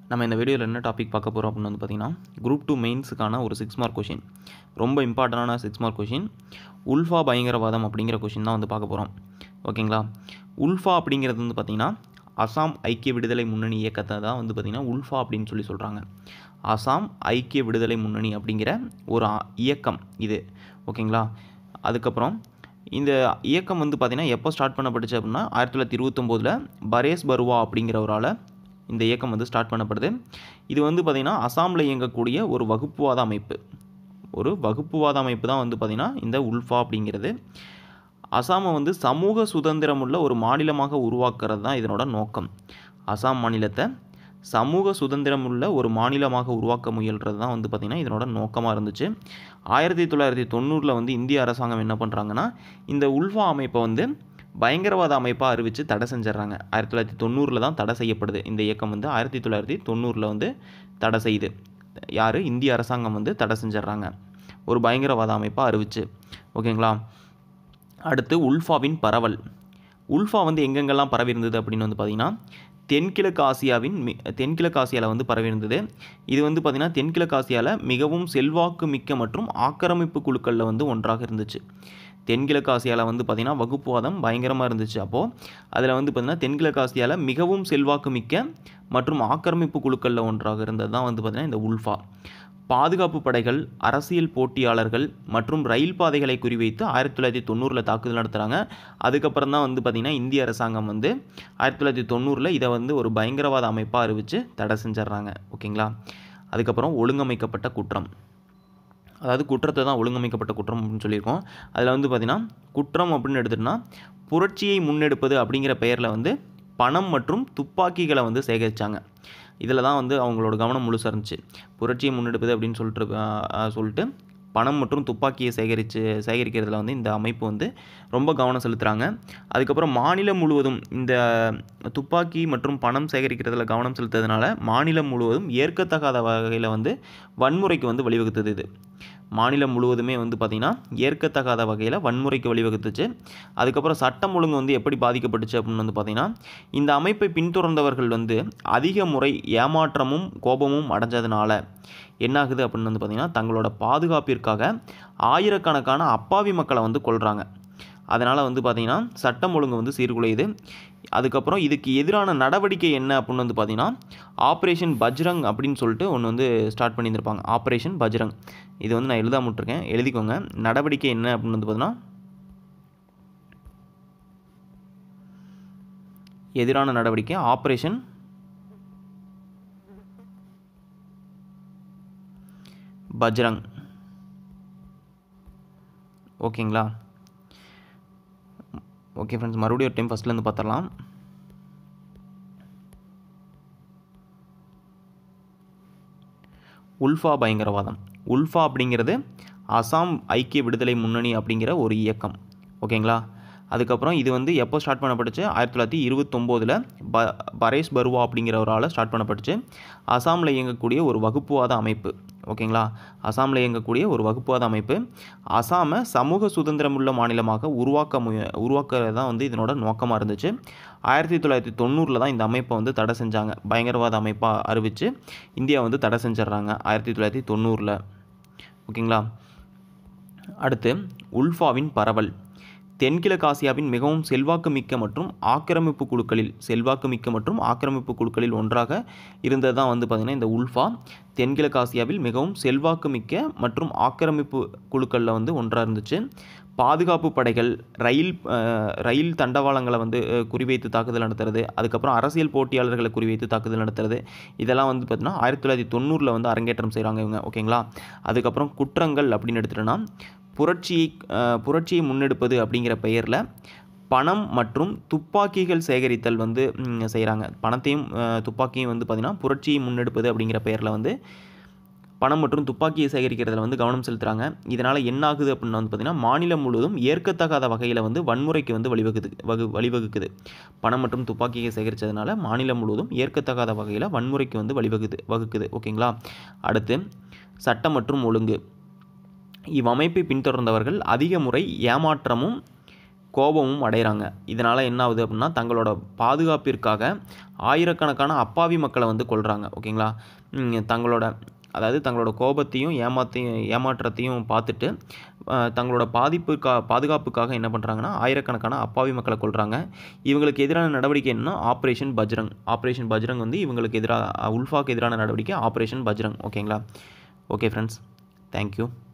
நம்ம இந்த வீடியோவில் என்ன டாபிக் பார்க்க போகிறோம் அப்படின்னு வந்து பார்த்தீங்கன்னா குரூப் டூ மெயின்ஸுக்கான ஒரு சிக்ஸ் மார்க் கொஷின் ரொம்ப இம்பார்ட்டண்டான சிக்ஸ் மார்க் கொஷின் உல்ஃபா பயங்கரவாதம் அப்படிங்கிற கொஷின் தான் வந்து பார்க்க போகிறோம் ஓகேங்களா உல்ஃபா அப்படிங்கிறது வந்து பார்த்திங்கன்னா அசாம் ஐக்கிய விடுதலை முன்னணி இயக்கத்தை தான் வந்து பார்த்திங்கன்னா உல்ஃபா அப்படின்னு சொல்லி சொல்கிறாங்க அசாம் ஐக்கிய விடுதலை முன்னணி அப்படிங்கிற ஒரு ஆ- இயக்கம் இது ஓகேங்களா அதுக்கப்புறம் இந்த இயக்கம் வந்து பார்த்திங்கன்னா எப்போ ஸ்டார்ட் பண்ணப்பட்டுச்சு அப்படின்னா ஆயிரத்தி தொள்ளாயிரத்தி இருபத்தொம்போதில் பரேஸ் பருவா அப்படிங்கிறவரால் இந்த இயக்கம் வந்து ஸ்டார்ட் பண்ணப்படுது இது வந்து பார்த்திங்கன்னா அசாமில் இயங்கக்கூடிய ஒரு வகுப்புவாத அமைப்பு ஒரு வகுப்புவாத அமைப்பு தான் வந்து பார்த்திங்கன்னா இந்த உல்ஃபா அப்படிங்கிறது அசாமை வந்து சமூக சுதந்திரமுள்ள ஒரு மாநிலமாக உருவாக்குறது தான் இதனோட நோக்கம் அசாம் மாநிலத்தை சமூக சுதந்திரமுள்ள ஒரு மாநிலமாக உருவாக்க முயல்றது தான் வந்து பார்த்திங்கன்னா இதனோட நோக்கமாக இருந்துச்சு ஆயிரத்தி தொள்ளாயிரத்தி தொண்ணூறில் வந்து இந்திய அரசாங்கம் என்ன பண்ணுறாங்கன்னா இந்த உல்ஃபா அமைப்பை வந்து பயங்கரவாத அமைப்பாக அறிவித்து தடை செஞ்சிடறாங்க ஆயிரத்தி தொள்ளாயிரத்தி தொண்ணூறில் தான் தடை செய்யப்படுது இந்த இயக்கம் வந்து ஆயிரத்தி தொள்ளாயிரத்தி தொண்ணூறில் வந்து தடை செய்யுது யார் இந்திய அரசாங்கம் வந்து தடை செஞ்சிடறாங்க ஒரு பயங்கரவாத அமைப்பாக அறிவிச்சு ஓகேங்களா அடுத்து உல்ஃபாவின் பரவல் உல்ஃபா வந்து எங்கெங்கெல்லாம் பரவி இருந்தது அப்படின்னு வந்து பார்த்திங்கன்னா தென்கிழக்கு ஆசியாவின் மி தென்கிழக்கு ஆசியாவில் வந்து பரவி இருந்தது இது வந்து பார்த்திங்கன்னா தென்கிழக்கு ஆசியாவில் மிகவும் செல்வாக்கு மிக்க மற்றும் ஆக்கிரமிப்பு குழுக்களில் வந்து ஒன்றாக இருந்துச்சு தென்கிழக்கு ஆசியாவில் வந்து பார்த்திங்கன்னா வகுப்புவாதம் பயங்கரமாக இருந்துச்சு அப்போது அதில் வந்து பார்த்திங்கன்னா தென்கிழக்கு ஆசியாவில் மிகவும் செல்வாக்கு மிக்க மற்றும் ஆக்கிரமிப்பு குழுக்களில் ஒன்றாக இருந்தது தான் வந்து பார்த்திங்கன்னா இந்த உல்ஃபா பாதுகாப்பு படைகள் அரசியல் போட்டியாளர்கள் மற்றும் ரயில் பாதைகளை குறிவைத்து ஆயிரத்தி தொள்ளாயிரத்தி தொண்ணூறில் தாக்குதல் நடத்துகிறாங்க அதுக்கப்புறம் தான் வந்து பார்த்திங்கன்னா இந்திய அரசாங்கம் வந்து ஆயிரத்தி தொள்ளாயிரத்தி தொண்ணூறில் இதை வந்து ஒரு பயங்கரவாத அமைப்பாக அறிவித்து தடை செஞ்சிடுறாங்க ஓகேங்களா அதுக்கப்புறம் ஒழுங்கமைக்கப்பட்ட குற்றம் அதாவது குற்றத்தை தான் ஒழுங்கமைக்கப்பட்ட குற்றம் அப்படின்னு சொல்லியிருக்கோம் அதில் வந்து பார்த்திங்கன்னா குற்றம் அப்படின்னு எடுத்துட்டோம்னா புரட்சியை முன்னெடுப்பது அப்படிங்கிற பெயரில் வந்து பணம் மற்றும் துப்பாக்கிகளை வந்து சேகரித்தாங்க இதில் தான் வந்து அவங்களோட கவனம் முழுசாக இருந்துச்சு புரட்சியை முன்னெடுப்பது அப்படின்னு சொல்லிட்டு ஆஹ், ஆஹ், சொல்லிட்டு பணம் மற்றும் துப்பாக்கியை சேகரித்து சேகரிக்கிறதுல வந்து இந்த அமைப்பு வந்து ரொம்ப கவனம் செலுத்துகிறாங்க அதுக்கப்புறம் மாநிலம் முழுவதும் இந்த துப்பாக்கி மற்றும் பணம் சேகரிக்கிறதுல கவனம் செலுத்துறதுனால மாநிலம் முழுவதும் ஏற்கத்தகாத வகையில் வந்து வன்முறைக்கு வந்து வழிவகுத்தது இது மாநிலம் முழுவதுமே வந்து பார்த்திங்கன்னா ஏற்கத்தகாத வகையில் வன்முறைக்கு வழிவகுத்துச்சு அதுக்கப்புறம் சட்டம் ஒழுங்கு வந்து எப்படி பாதிக்கப்பட்டுச்சு அப்படின்னு வந்து பார்த்திங்கன்னா இந்த அமைப்பை பின்தொடர்ந்தவர்கள் வந்து அதிக முறை ஏமாற்றமும் கோபமும் அடைஞ்சதுனால என்னாகுது அப்படின்னு வந்து பார்த்திங்கன்னா தங்களோட பாதுகாப்பிற்காக ஆயிரக்கணக்கான அப்பாவி மக்களை வந்து கொல்றாங்க அதனால் வந்து பார்த்திங்கன்னா சட்டம் ஒழுங்கு வந்து சீர்குலையுது அதுக்கப்புறம் இதுக்கு எதிரான நடவடிக்கை என்ன அப்படின்னு வந்து பார்த்திங்கன்னா ஆப்ரேஷன் பஜ்ரங் அப்படின்னு சொல்லிட்டு ஒன்று வந்து ஸ்டார்ட் பண்ணியிருந்திருப்பாங்க ஆப்ரேஷன் பஜ்ரங் இது வந்து நான் எழுதாம விட்டுருக்கேன் எழுதிக்கோங்க நடவடிக்கை என்ன அப்படின்னு வந்து பார்த்தீங்கன்னா எதிரான நடவடிக்கை ஆப்ரேஷன் பஜ்ரங் ஓகேங்களா ஓகே ஃப்ரெண்ட்ஸ் மறுபடியும் ஒரு டைம் ஃபஸ்ட்லேருந்து பார்த்துடலாம் உல்ஃபா பயங்கரவாதம் உல்ஃபா அப்படிங்கிறது அசாம் ஐக்கிய விடுதலை முன்னணி அப்படிங்கிற ஒரு இயக்கம் ஓகேங்களா அதுக்கப்புறம் இது வந்து எப்போ ஸ்டார்ட் பண்ணப்பட்டுச்சு ஆயிரத்தி தொள்ளாயிரத்தி இருபத்தொம்போதில் ப பரேஷ் பருவா அப்படிங்கிறவரால் ஸ்டார்ட் பண்ணப்பட்டுச்சு அசாமில் இயங்கக்கூடிய ஒரு வகுப்புவாத அமைப்பு ஓகேங்களா அசாமில் இயங்கக்கூடிய ஒரு வகுப்புவாத அமைப்பு அசாமை சமூக சுதந்திரமுள்ள மாநிலமாக உருவாக்க முய உருவாக்குறது தான் வந்து இதனோட நோக்கமாக இருந்துச்சு ஆயிரத்தி தொள்ளாயிரத்தி தொண்ணூறில் தான் இந்த அமைப்பை வந்து தடை செஞ்சாங்க பயங்கரவாத அமைப்பாக அறிவித்து இந்தியா வந்து தடை செஞ்சிடுறாங்க ஆயிரத்தி தொள்ளாயிரத்தி தொண்ணூறில் ஓகேங்களா அடுத்து உல்ஃபாவின் பரவல் தென்கிழக்கு ஆசியாவின் மிகவும் செல்வாக்கு மிக்க மற்றும் ஆக்கிரமிப்பு குழுக்களில் செல்வாக்கு மிக்க மற்றும் ஆக்கிரமிப்பு குழுக்களில் ஒன்றாக இருந்தது தான் வந்து பார்த்திங்கன்னா இந்த உல்ஃபா தென்கிழக்கு ஆசியாவில் மிகவும் செல்வாக்கு மிக்க மற்றும் ஆக்கிரமிப்பு குழுக்களில் வந்து ஒன்றாக இருந்துச்சு பாதுகாப்பு படைகள் ரயில் அஹ், ரயில் தண்டவாளங்களை வந்து அஹ், குறிவைத்து தாக்குதல் நடத்துறது அதுக்கப்புறம் அரசியல் போட்டியாளர்களை குறிவைத்து தாக்குதல் நடத்துறது இதெல்லாம் வந்து பார்த்தீங்கன்னா ஆயிரத்தி தொள்ளாயிரத்தி தொண்ணூறில் வந்து அரங்கேற்றம் செய்கிறாங்க இவங்க ஓகேங்களா அதுக்கப்புறம் குற்றங்கள் அப்படின்னு எடுத்துட்டோன்னா புரட்சியை அஹ், புரட்சியை முன்னெடுப்பது அப்படிங்கிற பெயரில் பணம் மற்றும் துப்பாக்கிகள் சேகரித்தல் வந்து செய்கிறாங்க பணத்தையும் அஹ், துப்பாக்கியும் வந்து பார்த்திங்கன்னா புரட்சியை முன்னெடுப்பது அப்படிங்கிற பெயரில் வந்து பணம் மற்றும் துப்பாக்கியை சேகரிக்கிறதுல வந்து கவனம் செலுத்துகிறாங்க இதனால் என்ன ஆகுது அப்படின்னு வந்து பார்த்திங்கன்னா மாநிலம் முழுவதும் ஏற்கத்தகாத வகையில் வந்து வன்முறைக்கு வந்து வழிவகுது வகு வழிவகுக்குது பணம் மற்றும் துப்பாக்கியை சேகரித்ததுனால மாநிலம் முழுவதும் ஏற்கத்தகாத வகையில் வன்முறைக்கு வந்து வழிவகுது வகுக்குது ஓகேங்களா அடுத்து சட்டம் மற்றும் ஒழுங்கு இவ்வமைப்பை பின்தொடர்ந்தவர்கள் அதிக முறை ஏமாற்றமும் கோபமும் அடைகிறாங்க இதனால் என்ன ஆகுது அப்படின்னா தங்களோட பாதுகாப்பிற்காக ஆயிரக்கணக்கான அப்பாவி மக்களை வந்து கொள்கிறாங்க ஓகேங்களா ம், தங்களோட அதாவது தங்களோட கோபத்தையும் ஏமாத்தையும் ஏமாற்றத்தையும் பார்த்துட்டு அஹ், தங்களோட பாதிப்புக்கா பாதுகாப்புக்காக என்ன பண்ணுறாங்கன்னா ஆயிரக்கணக்கான அப்பாவி மக்களை கொள்கிறாங்க இவங்களுக்கு எதிரான நடவடிக்கை என்ன ஆப்ரேஷன் பஜ்ரங் ஆப்ரேஷன் பஜ்ரங் வந்து இவங்களுக்கு எதிராக உல்ஃபாக்கு எதிரான நடவடிக்கை ஆப்ரேஷன் பஜ்ரங் ஓகேங்களா ஓகே ஃப்ரெண்ட்ஸ் தேங்க்யூ